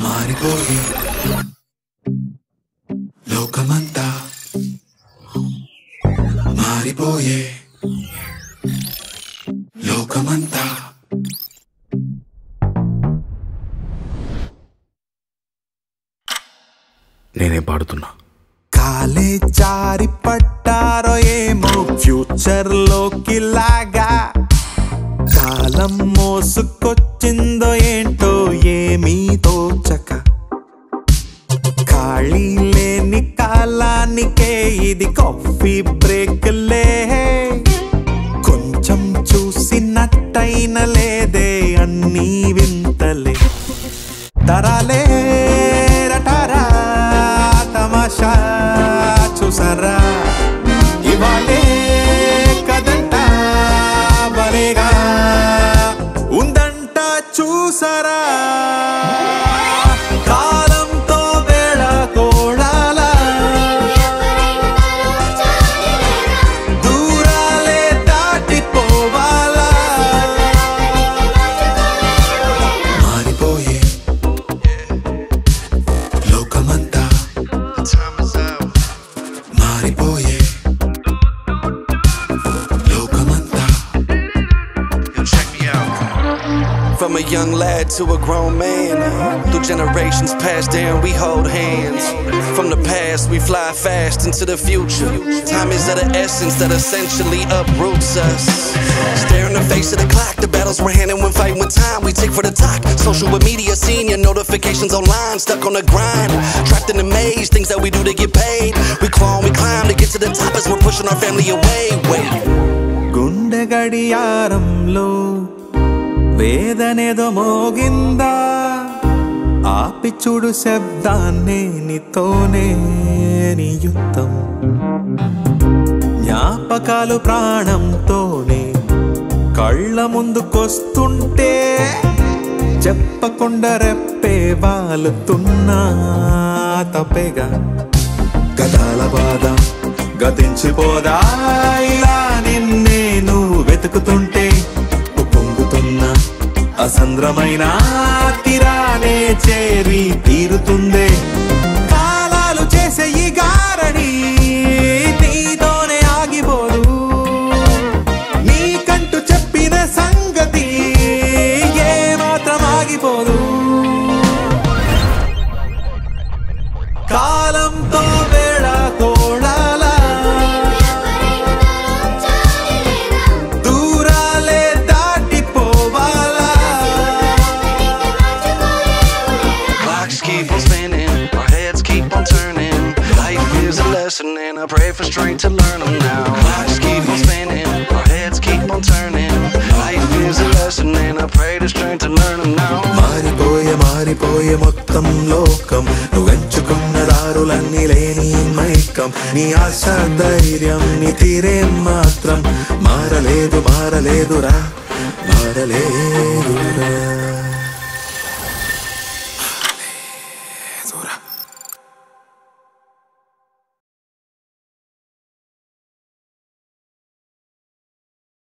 మారిపోయి లోకమంతా మారిపోయే లోకమంతా నేనే పాడుతున్నా కాలే జారి పట్టారో ఏమో ఫ్యూచర్ లోకి లాగా కాలం మోసుకొచ్చిందో ఏంటో ఏమీ తోచక ఖాళీ లేని కాలానికే ఇది కాఫీ బ్రేక్లే కొంచెం చూసినట్టయిన లేదే అన్నీ వింతలే తరాలే రటారా తమాషా చూసారా ఇవాళే కదంట బలేగా ఉందంట చూసారా కాలంతో వేళ కోడాలా దూరాలే దాటిపోవాలా మారిపోయే లోకమంతా మారిపోయే లోకమంతా From a young lad to a grown man, through generations passed down, we hold hands. From the past, we fly fast into the future. Time is of the essence that essentially uproots us. Stare in the face of the clock, the battles we're handing when fighting with time. We take for the talk. Social media, seen your notifications online, stuck on the grind. Trapped in the maze, things that we do to get paid. We claw and we climb to get to the top as we're pushing our family away. Wait. గుండె గడియారంలో వేదనేదో మోగిందా ఆపిచుడు శబ్దాన్నే నీతోనే నీ యుద్ధం జ్ఞాపకాలు ప్రాణంతోనే కళ్ళ ముందుకొస్తుంటే చెప్పకుండా రెప్పే వాలుతున్నా తప్పేగా గదాల బాధ గతించిపోదా ఇలా నిన్నే నువ్వు వెతుకుతుంటే పొంగుతున్న అసంద్రమైన తీరానే చేరి తీరుతుందే కాలాలు చేసే ఈ గారడి నీతోనే ఆగిపోదు నీకంటూ చెప్పిన సంగతి ఏ మాత్రం ఆగిపోదు కాలంతో వేళ కోడాలా దూరాలే దాటిపోవాలా Clocks keep on spinning, our heads keep on turning. Life is a lesson, and I pray for strength to learn them now. Clocks keep on spinning, our heads keep on turning. Life is a lesson, and I pray the strength to learn them now. మారిపోయే మారిపోయే మొత్తం లోకం నువ్వెంచుకున్న దారులన్నీ లేని మైకం నీ ఆశ ధైర్యం నీ తీరే మాత్రం మారలేదు మారలేదురా మారలేదురా మారలేదురా